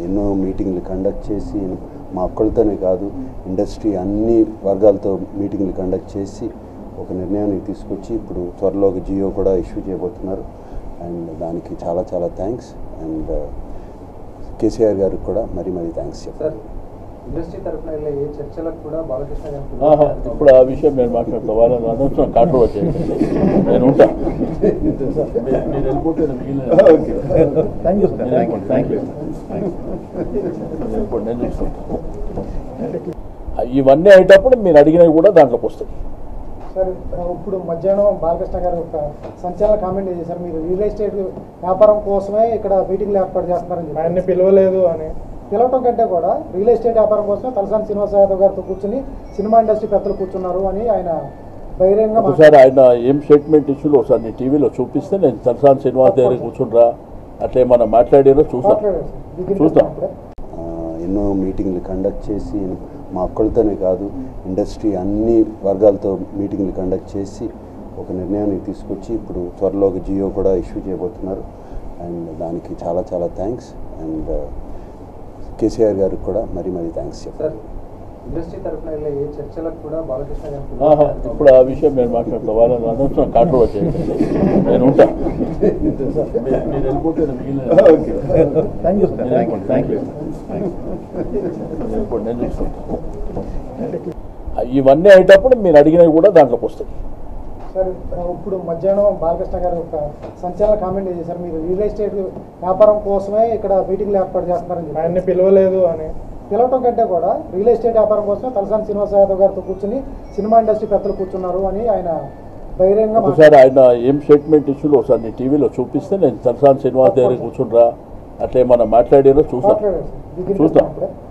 ఎన్నో మీటింగ్లు కండక్ట్ చేసి మా ఒక్కళ్ళతోనే కాదు ఇండస్ట్రీ అన్ని వర్గాలతో మీటింగ్లు కండక్ట్ చేసి ఒక నిర్ణయానికి తీసుకొచ్చి ఇప్పుడు త్వరలో ఒక జియో కూడా ఇష్యూ చేయబోతున్నారు అండ్ దానికి చాలా చాలా థ్యాంక్స్ అండ్ కేసీఆర్ గారికి కూడా మరీ మరీ థ్యాంక్స్ సార్ చెప్పారు ఇండస్ట్రీ తరఫున వెళ్ళే ఏ చర్చలకు కూడా బాలకృష్ణ గారు ఆహా, ఇప్పుడు ఆ విషయం నేను మాట్లాడతా వాళ్ళని అనవసరం కాంట్రవర్సీ నేను ఉంటా మీరు- మీరు వెళ్ళిపోతే మిగిలిన thank you sir thank you thank you మీరు వెళ్ళిపోండి, నేను చూసుకుంటా ఇవన్నీ అయ్యేటప్పుడు మీరు అడిగినవి కూడా దాంట్లోకి వస్తాయి సార్ ఇప్పుడు మధ్యాహ్నం బాలకృష్ణ గారు ఒక సంచలన కామెంట్ చేశారు మీరు రియల్ ఎస్టేట్ వ్యాపారం కోసమే ఇక్కడ మీటింగ్లు ఏర్పాటు చేస్తున్నారని చెప్పి. ఆయన్ని పిలవలేదు అని పిలవటం కంటే కూడా రియల్ ఎస్టేట్ వ్యాపారం కోసమే తలసాని శ్రీనివాస యాదవ్ గారితో కూర్చుని సినిమా ఇండస్ట్రీ పెద్దలు కూర్చున్నారు అని ఆయన బహిరంగ ఒకసారి ఆయన ఏం స్టేట్మెంట్ ఇచ్చిందో ఒకసారి నీ టీవీలో చూపిస్తే నేను తలసాని శ్రీనివాస్ దగ్గర కూర్చుండ్రా అట్లా ఏమన్నా మాట్లాడారో చూసాం మాట్లాడారు సార్. దిగిన చూద్దాం. అప్పుడే. ఆ, ఎన్నో మీటింగ్లు కండక్ట్ చేసి మా ఒక్కళ్ళతోనే కాదు ఇండస్ట్రీ అన్ని వర్గాలతో మీటింగ్లు కండక్ట్ చేసి ఒక నిర్ణయానికి తీసుకొచ్చి ఇప్పుడు త్వరలో ఒక జియో కూడా ఇష్యూ చేయబోతున్నారు అండ్ దానికి చాలా చాలా థ్యాంక్స్ అండ్ కేసీఆర్ గారికి కూడా మరీ మరీ థ్యాంక్స్ చెప్పారు సార్ ఇండస్ట్రీ తరఫున వెళ్ళే ఏ చర్చలకు కూడా బాలకృష్ణ ఆహా, గారు ఇప్పుడు ఆ విషయం నేను మాట్లాడతా వాళ్ళని అనవసరం కాంట్రవర్సీ నేను ఉంటా మీరు- మీరు వెళ్ళిపోతే మిగిలిన thank you sir thank you thank you మీరు వెళ్ళిపోండి, నేను చూసుకుంటా ఇవన్నీ అయ్యేటప్పుడు మీరు అడిగినవి కూడా దాంట్లోకి వస్తాయి సార్ ఇప్పుడు మధ్యాహ్నం బాలకృష్ణ గారు ఒక సంచలన కామెంట్ చేశారు మీరు రియల్ ఎస్టేట్ వ్యాపారం కోసమే ఇక్కడ మీటింగ్లు ఏర్పాటు చేస్తున్నారని చెప్పి. ఆయన్ని పిలవలేదు అని పిలవటం కంటే కూడా రియల్ ఎస్టేట్ వ్యాపారం కోసమే తలసాని శ్రీనివాస యాదవ్ గారితో కూర్చుని సినిమా ఇండస్ట్రీ పెద్దలు కూర్చున్నారు అని ఆయన బహిరంగ ఒకసారి ఆయన ఏం స్టేట్మెంట్ ఇచ్చిందో ఒకసారి నీ టీవీలో చూపిస్తే నేను తలసాని శ్రీనివాస్ దగ్గర కూర్చుండ్రా అట్లా ఏమన్నా మాట్లాడారో చూసాం మాట్లాడారు సార్. దిగిన చూద్దాం. అప్పుడే.